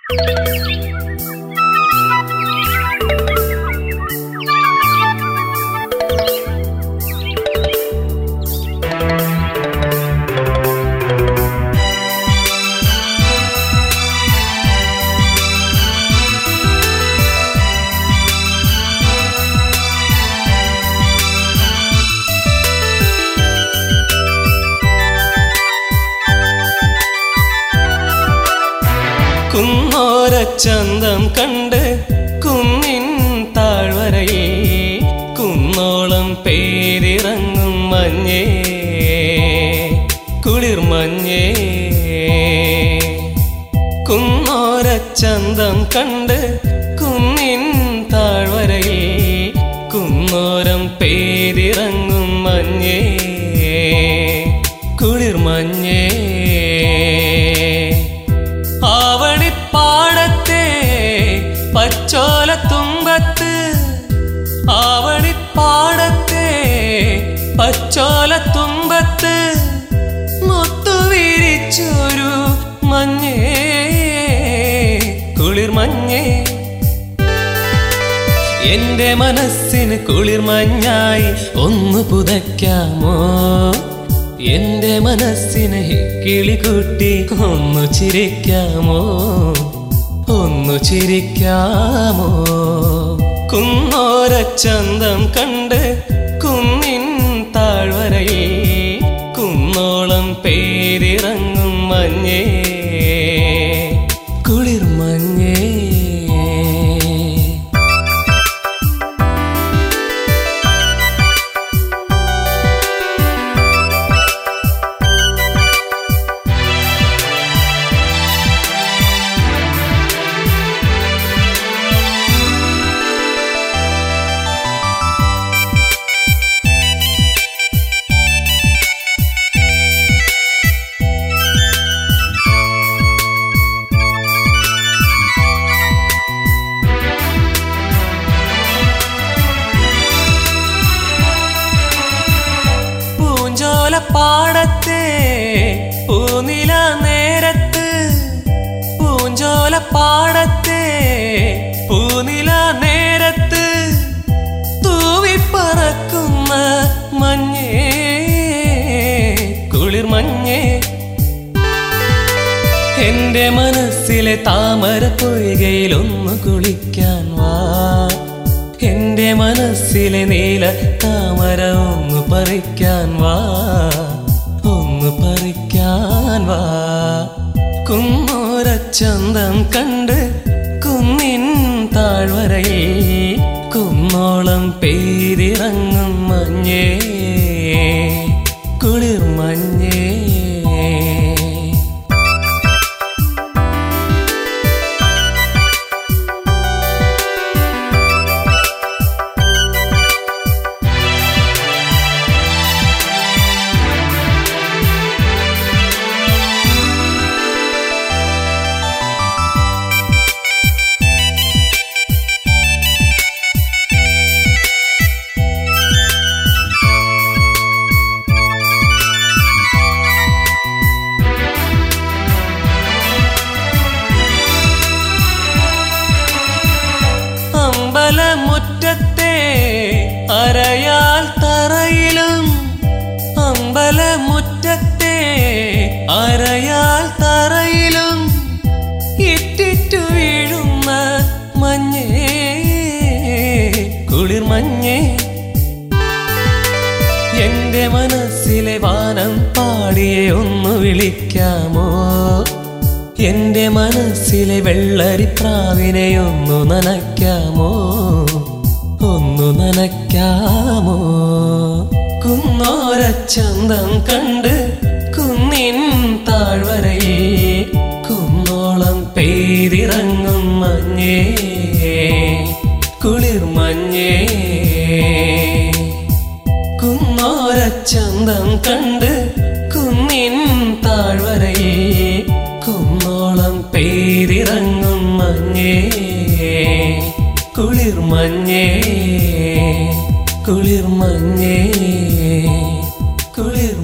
കുന്നോരച്ചന്തം കണ്ട് കുന്നിൻ താഴ്വരയിൽ കുന്നോളം പേരിറങ്ങും മഞ്ഞേ കുളിർ മഞ്ഞേ കുന്നോരച്ചന്തം കണ്ട് കുന്നിൻ താഴ്വരയിൽ കുന്നോരം പേരിറങ്ങും മഞ്ഞേ കുളിർ മഞ്ഞേ ആവണിപ്പാടത്തെ പച്ചോല തുമ്പത്ത് ആവണിപ്പാടത്തെ പച്ചോല തുമ്പത്ത് മുത്തുവിരിച്ചൊരു മഞ്ഞേ കുളിർ മഞ്ഞേ എന്റെ മനസ്സിന് കുളിർ മഞ്ഞായി ഒന്ന് പുതയ്ക്കാമോ എന്റെ മനസ്സിന് കിളി കൂട്ടി ഒന്ന് ചിരിക്കാമോ ഒന്ന് ചിരിക്കാമോ കുന്നോരച്ചന്തം കണ്ട് കുന്നിൻ താഴ്വരയിൽ കുന്നോളം പേരിറങ്ങും മഞ്ഞേ കുളിർ മഞ്ഞേ പൂഞ്ചോല പാടത്തെ പൂനില നേരത്ത് പൂഞ്ചോല പാടത്തെ പൂനില നേരത്ത് തൂവിപ്പറക്കുന്ന മഞ്ഞേ കുളിർ മഞ്ഞേ എന്റെ മനസ്സിലെ താമര പൊയ്കയിൽ ഒന്ന് കുളിക്കാൻ വാ എന്റെ മനസ്സിലെ നീല താമര ഒന്ന് പറിക്കാൻ വാ ഒന്ന് പറിക്കാൻ വാ കുന്നോരച്ചന്തം കണ്ട് കുന്നിൻ താഴ്വരയിൽ കുന്നോളം പേരിറങ്ങും മഞ്ഞേ കുളിർ മഞ്ഞേ അമ്പലമുറ്റത്തെ അരയാൽ തറയിലും അമ്പലമുറ്റത്തെ അരയാൽ തറയിലും ഇറ്റിറ്റു വീഴുന്ന മഞ്ഞേ കുളിർ മഞ്ഞേ എന്റെ മനസ്സിലെ വാനം പാടിയെ ഒന്ന് വിളിക്കാമോ എന്റെ മനസ്സിലെ വെള്ളരിപ്രാവിനെ ഒന്നു നനയ്ക്കാമോ ഒന്നു നനയ്ക്കാമോ കുന്നോരച്ചന്തം കണ്ട് കുന്നിൻ താഴ്വരയിൽ കുന്നോളം പേരിറങ്ങും മഞ്ഞേ കുളിർ മഞ്ഞേ കുന്നോരച്ചന്തം കണ്ട് കുന്നിൻ താഴ്വരയിൽ കുന്നോളം പേരിറങ്ങും മഞ്ഞേ കുളിർ മഞ്ഞേ കുളിർ മഞ്ഞേ കുളിർ